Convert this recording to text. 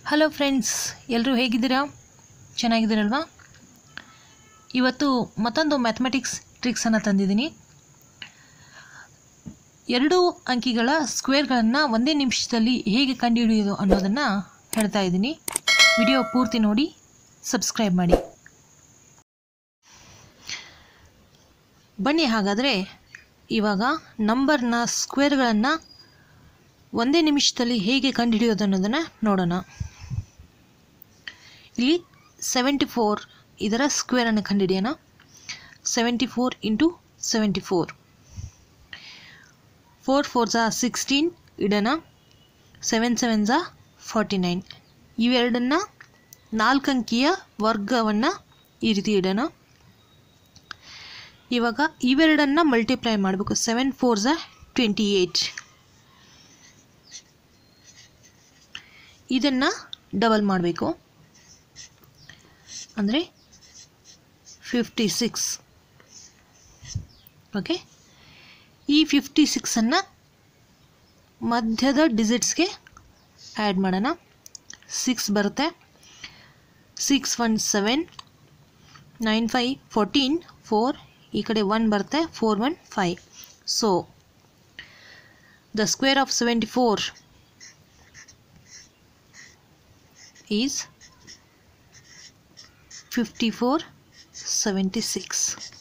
hello friends ಎಲ್ಲರೂ ಹೇಗಿದ್ದೀರಾ ಚೆನ್ನಾಗಿದ್ದೀರಲ್ವಾ ಇವತ್ತು ಮತ್ತೊಂದು ಮ್ಯಾಥಮೆಟಿಕ್ಸ್ ಟ್ರಿಕ್ಸನ್ನು ತಂದಿದ್ದೀನಿ ಎರಡು ಅಂಕಿಗಳ ಸ್ಕ್ವೇರ್ಗಳನ್ನು ಒಂದೇ ನಿಮಿಷದಲ್ಲಿ ಹೇಗೆ ಕಂಡುಹಿಡಿಯೋದು ಅನ್ನೋದನ್ನು ಹೇಳ್ತಾ ಇದ್ದೀನಿ ವಿಡಿಯೋ ಪೂರ್ತಿ ನೋಡಿ ಸಬ್ಸ್ಕ್ರೈಬ್ ಮಾಡಿ ಬನ್ನಿ ಹಾಗಾದರೆ ಇವಾಗ ನಂಬರ್ನ ಸ್ಕ್ವೇರ್ಗಳನ್ನು ಒಂದೇ ನಿಮಿಷದಲ್ಲಿ ಹೇಗೆ ಕಂಡುಹಿಡಿಯೋದು ಅನ್ನೋದನ್ನು ನೋಡೋಣ ಇಲ್ಲಿ ಸೆವೆಂಟಿ ಫೋರ್ ಇದರ ಸ್ಕ್ವೇರನ್ನು ಕಂಡುಹಿಡಿಯೋಣ seventy four into seventy four four four ಝಾ ಸಿಕ್ಸ್ಟೀನ್ ಇಡೋಣ ಸೆವೆನ್ ಸೆವೆನ್ ಝಾ ಫಾರ್ಟಿ ನೈನ್ ಇವೆರಡನ್ನು ನಾಲ್ಕಂಕಿಯ ವರ್ಗವನ್ನು ಈ ರೀತಿ ಇಡೋಣ ಇವಾಗ ಇವೆರಡನ್ನು ಮಲ್ಟಿಪ್ಲೈ ಮಾಡಬೇಕು ಸೆವೆನ್ ಫೋರ್ ಝಾ ಟ್ವೆಂಟಿ ಏಯ್ಟ್ ಇದನ್ನು ಡಬಲ್ ಮಾಡಬೇಕು ಅಂದರೆ ಫಿಫ್ಟಿ ಸಿಕ್ಸ್ ಓಕೆ ಈ ಫಿಫ್ಟಿ ಸಿಕ್ಸನ್ನು ಮಧ್ಯದ ಡಿಜಿಟ್ಸ್ಗೆ ಆ್ಯಡ್ ಮಾಡೋಣ ಸಿಕ್ಸ್ ಬರುತ್ತೆ six one seven nine five fourteen four ಈ ಕಡೆ ಒನ್ ಬರುತ್ತೆ four one five so the square of seventy four is 54 76